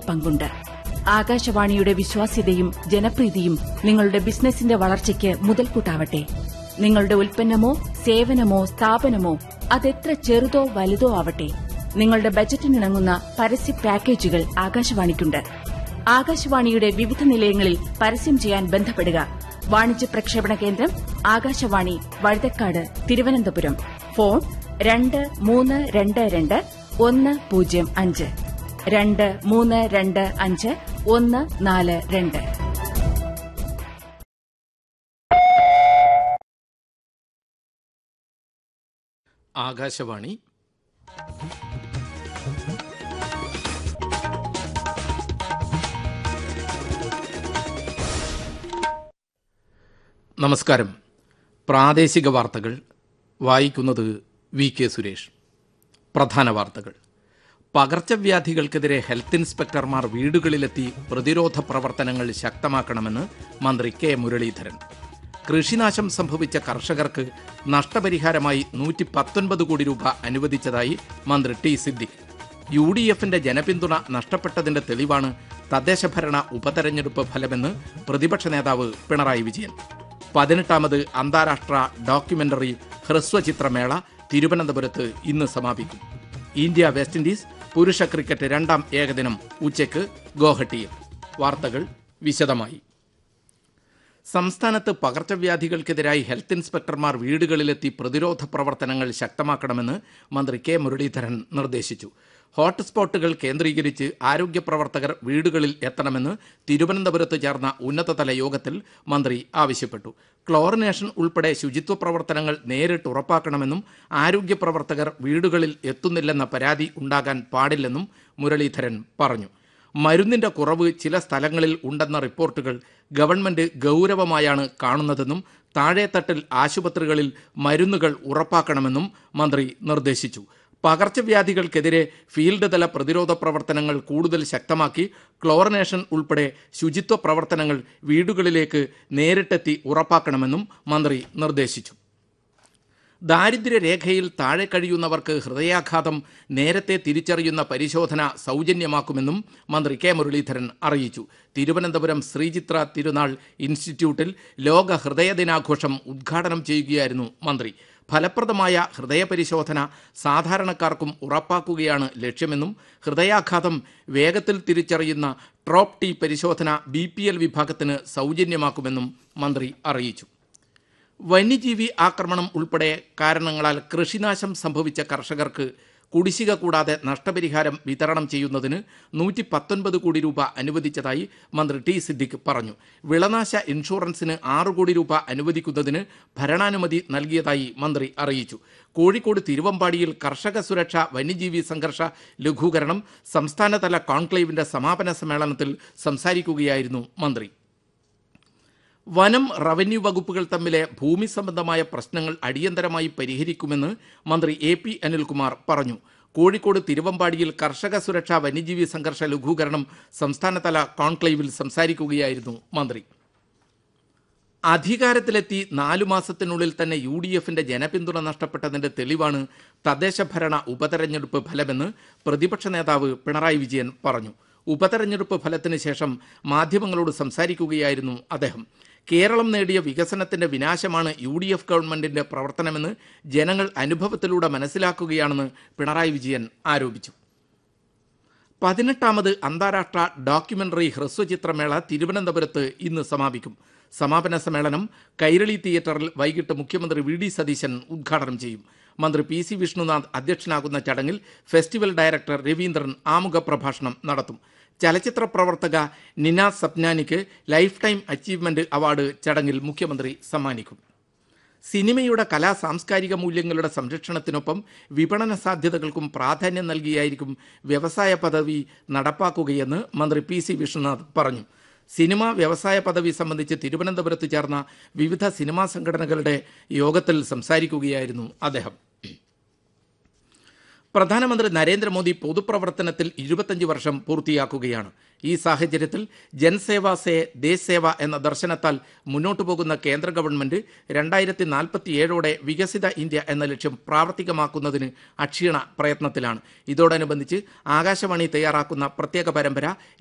പങ്കുണ്ട് ആകാശവാണിയുടെ വിശ്വാസ്യതയും ജനപ്രീതിയും നിങ്ങളുടെ ബിസിനസിന്റെ വളർച്ചയ്ക്ക് മുതൽക്കൂട്ടാവട്ടെ നിങ്ങളുടെ ഉൽപ്പന്നമോ സേവനമോ സ്ഥാപനമോ അതെത്ര ചെറുതോ വലുതോ ആവട്ടെ നിങ്ങളുടെ ബജറ്റിനിണങ്ങുന്ന പരസ്യ പാക്കേജുകൾ ആകാശവാണിക്കുണ്ട് ആകാശവാണിയുടെ വിവിധ നിലയങ്ങളിൽ പരസ്യം ചെയ്യാൻ ബന്ധപ്പെടുക വാണിജ്യ പ്രക്ഷേപണ കേന്ദ്രം ആകാശവാണി വഴുതക്കാട് തിരുവനന്തപുരം ഫോൺ രണ്ട് മൂന്ന് രണ്ട് രണ്ട് ഒന്ന് പൂജ്യം അഞ്ച് രണ്ട് മൂന്ന് രണ്ട് അഞ്ച് ഒന്ന് നാല് രണ്ട് ആകാശവാണി നമസ്കാരം പ്രാദേശിക വാർത്തകൾ വായിക്കുന്നത് വി കെ സുരേഷ് പ്രധാന വാർത്തകൾ പകർച്ചവ്യാധികൾക്കെതിരെ ഹെൽത്ത് ഇൻസ്പെക്ടർമാർ വീടുകളിലെത്തി പ്രതിരോധ പ്രവർത്തനങ്ങൾ ശക്തമാക്കണമെന്ന് മന്ത്രി കെ മുരളീധരൻ കൃഷിനാശം സംഭവിച്ച കർഷകർക്ക് നഷ്ടപരിഹാരമായി നൂറ്റി പത്തൊൻപത് കോടി രൂപ അനുവദിച്ചതായി മന്ത്രി ടി സിദ്ദിഖ് യു ഡി എഫിന്റെ ജനപിന്തുണ നഷ്ടപ്പെട്ടതിന്റെ തെളിവാണ് തദ്ദേശഭരണ ഉപതെരഞ്ഞെടുപ്പ് ഫലമെന്ന് പ്രതിപക്ഷ നേതാവ് പിണറായി വിജയൻ പതിനെട്ടാമത് അന്താരാഷ്ട്ര ഡോക്യുമെന്ററി ഹ്രസ്വചിത്രമേള തിരുവനന്തപുരത്ത് ഇന്ന് സമാപിക്കും ഇന്ത്യ വെസ്റ്റ് ഇൻഡീസ് പുരുഷ ക്രിക്കറ്റ് രണ്ടാം ഏകദിനം ഉച്ചയ്ക്ക് ഗോഹട്ടിയിൽ വാർത്തകൾ വിശദമായി സംസ്ഥാനത്ത് പകർച്ചവ്യാധികൾക്കെതിരായി ഹെൽത്ത് ഇൻസ്പെക്ടർമാർ വീടുകളിലെത്തി പ്രതിരോധ പ്രവർത്തനങ്ങൾ ശക്തമാക്കണമെന്ന് മന്ത്രി കെ മുരളീധരൻ നിർദ്ദേശിച്ചു ഹോട്ട്സ്പോട്ടുകൾ കേന്ദ്രീകരിച്ച് ആരോഗ്യ പ്രവർത്തകർ വീടുകളിൽ എത്തണമെന്ന് തിരുവനന്തപുരത്ത് ചേർന്ന ഉന്നതതല യോഗത്തിൽ മന്ത്രി ആവശ്യപ്പെട്ടു ക്ലോറിനേഷൻ ഉൾപ്പെടെ ശുചിത്വ പ്രവർത്തനങ്ങൾ നേരിട്ട് ഉറപ്പാക്കണമെന്നും ആരോഗ്യ പ്രവർത്തകർ വീടുകളിൽ എത്തുന്നില്ലെന്ന പരാതി ഉണ്ടാകാൻ പാടില്ലെന്നും മുരളീധരൻ പറഞ്ഞു മരുന്നിന്റെ കുറവ് ചില സ്ഥലങ്ങളിൽ ഉണ്ടെന്ന റിപ്പോർട്ടുകൾ ഗവൺമെന്റ് ഗൗരവമായാണ് കാണുന്നതെന്നും താഴേത്തട്ടിൽ ആശുപത്രികളിൽ മരുന്നുകൾ ഉറപ്പാക്കണമെന്നും മന്ത്രി നിർദ്ദേശിച്ചു പകർച്ചവ്യാധികൾക്കെതിരെ ഫീൽഡ് തല പ്രതിരോധ പ്രവർത്തനങ്ങൾ കൂടുതൽ ശക്തമാക്കി ക്ലോറിനേഷൻ ഉൾപ്പെടെ ശുചിത്വ പ്രവർത്തനങ്ങൾ വീടുകളിലേക്ക് നേരിട്ടെത്തി ഉറപ്പാക്കണമെന്നും മന്ത്രി നിർദ്ദേശിച്ചു ദാരിദ്ര്യരേഖയിൽ താഴെ കഴിയുന്നവർക്ക് ഹൃദയാഘാതം നേരത്തെ തിരിച്ചറിയുന്ന പരിശോധന സൗജന്യമാക്കുമെന്നും മന്ത്രി കെ മുരളീധരൻ അറിയിച്ചു തിരുവനന്തപുരം ശ്രീചിത്ര തിരുനാൾ ഇൻസ്റ്റിറ്റ്യൂട്ടിൽ ലോക ഹൃദയ ദിനാഘോഷം ഉദ്ഘാടനം ചെയ്യുകയായിരുന്നു മന്ത്രി ഫലപ്രദമായ ഹൃദയപരിശോധന സാധാരണക്കാർക്കും ഉറപ്പാക്കുകയാണ് ലക്ഷ്യമെന്നും ഹൃദയാഘാതം വേഗത്തിൽ തിരിച്ചറിയുന്ന ട്രോപ്പ് ടി പരിശോധന ബി വിഭാഗത്തിന് സൗജന്യമാക്കുമെന്നും മന്ത്രി അറിയിച്ചു വന്യജീവി ആക്രമണം ഉൾപ്പെടെ കാരണങ്ങളാൽ കൃഷിനാശം സംഭവിച്ച കർഷകർക്ക് കുടിശ്ശിക കൂടാതെ നഷ്ടപരിഹാരം വിതരണം ചെയ്യുന്നതിന് നൂറ്റി പത്തൊൻപത് കോടി രൂപ അനുവദിച്ചതായി മന്ത്രി ടി സിദ്ദിഖ് പറഞ്ഞു വിളനാശ ഇൻഷുറൻസിന് ആറ് കോടി രൂപ അനുവദിക്കുന്നതിന് ഭരണാനുമതി നൽകിയതായി മന്ത്രി അറിയിച്ചു കോഴിക്കോട് തിരുവമ്പാടിയിൽ കർഷക സുരക്ഷ വന്യജീവി സംഘർഷ ലഘൂകരണം സംസ്ഥാനതല കോൺക്ലേവിന്റെ സമാപന സമ്മേളനത്തിൽ സംസാരിക്കുകയായിരുന്നു മന്ത്രി വനം റവന്യൂ വകുപ്പുകൾ തമ്മിലെ ഭൂമി സംബന്ധമായ പ്രശ്നങ്ങൾ അടിയന്തരമായി പരിഹരിക്കുമെന്ന് മന്ത്രി എ പി അനിൽകുമാർ പറഞ്ഞു കോഴിക്കോട് തിരുവമ്പാടിയിൽ കർഷക സുരക്ഷാ വന്യജീവി സംഘർഷ ലഘൂകരണം സംസ്ഥാനതല കോൺക്ലേവിൽ സംസാരിക്കുകയായിരുന്നു മന്ത്രി അധികാരത്തിലെത്തി നാലു മാസത്തിനുള്ളിൽ തന്നെ യു ഡി എഫിന്റെ ജനപിന്തുണ നഷ്ടപ്പെട്ടതിന്റെ തെളിവാണ് തദ്ദേശഭരണ ഉപതെരഞ്ഞെടുപ്പ് ഫലമെന്ന് പ്രതിപക്ഷ നേതാവ് പിണറായി വിജയൻ പറഞ്ഞു ഉപതെരഞ്ഞെടുപ്പ് ഫലത്തിന് ശേഷം മാധ്യമങ്ങളോട് സംസാരിക്കുകയായിരുന്നു അദ്ദേഹം കേരളം നേടിയ വികസനത്തിന്റെ വിനാശമാണ് യു ഡി എഫ് ഗവൺമെന്റിന്റെ പ്രവർത്തനമെന്ന് ജനങ്ങൾ അനുഭവത്തിലൂടെ മനസ്സിലാക്കുകയാണെന്ന് പിണറായി വിജയൻ ആരോപിച്ചു പതിനെട്ടാമത് അന്താരാഷ്ട്ര ഡോക്യുമെന്ററി ഹ്രസ്വചിത്രമേള തിരുവനന്തപുരത്ത് ഇന്ന് സമാപിക്കും സമാപന സമ്മേളനം കൈരളി തിയേറ്ററിൽ വൈകിട്ട് മുഖ്യമന്ത്രി വി ഡി സതീശൻ ഉദ്ഘാടനം ചെയ്യും മന്ത്രി പി സി വിഷ്ണുനാഥ് അധ്യക്ഷനാകുന്ന ചടങ്ങിൽ ഫെസ്റ്റിവൽ ഡയറക്ടർ രവീന്ദ്രൻ ആമുഖ പ്രഭാഷണം നടത്തും ചലച്ചിത്ര പ്രവർത്തക നിന സപ്നാനിക്ക് ലൈഫ് ടൈം അച്ചീവ്മെന്റ് അവാർഡ് ചടങ്ങിൽ മുഖ്യമന്ത്രി സമ്മാനിക്കും സിനിമയുടെ കലാ സാംസ്കാരിക മൂല്യങ്ങളുടെ സംരക്ഷണത്തിനൊപ്പം വിപണന സാധ്യതകൾക്കും പ്രാധാന്യം നൽകിയായിരിക്കും വ്യവസായ പദവി നടപ്പാക്കുകയെന്ന് മന്ത്രി പി സി വിഷ്ണുനാഥ് പറഞ്ഞു സിനിമ വ്യവസായ പദവി സംബന്ധിച്ച് തിരുവനന്തപുരത്ത് ചേർന്ന വിവിധ സിനിമാ സംഘടനകളുടെ യോഗത്തിൽ സംസാരിക്കുകയായിരുന്നു അദ്ദേഹം പ്രധാനമന്ത്രി നരേന്ദ്രമോദി പൊതുപ്രവർത്തനത്തിൽ ഇരുപത്തഞ്ച് വർഷം പൂർത്തിയാക്കുകയാണ് ഈ സാഹചര്യത്തിൽ ജൻസേവ സേ ദേശ് സേവ എന്ന ദർശനത്താൽ മുന്നോട്ടു പോകുന്ന കേന്ദ്ര ഗവൺമെന്റ് രണ്ടായിരത്തി നാൽപ്പത്തിയേഴോടെ വികസിത ഇന്ത്യ എന്ന ലക്ഷ്യം പ്രാവർത്തികമാക്കുന്നതിന് അക്ഷീണ പ്രയത്നത്തിലാണ് ഇതോടനുബന്ധിച്ച് ആകാശവാണി തയ്യാറാക്കുന്ന പ്രത്യേക പരമ്പര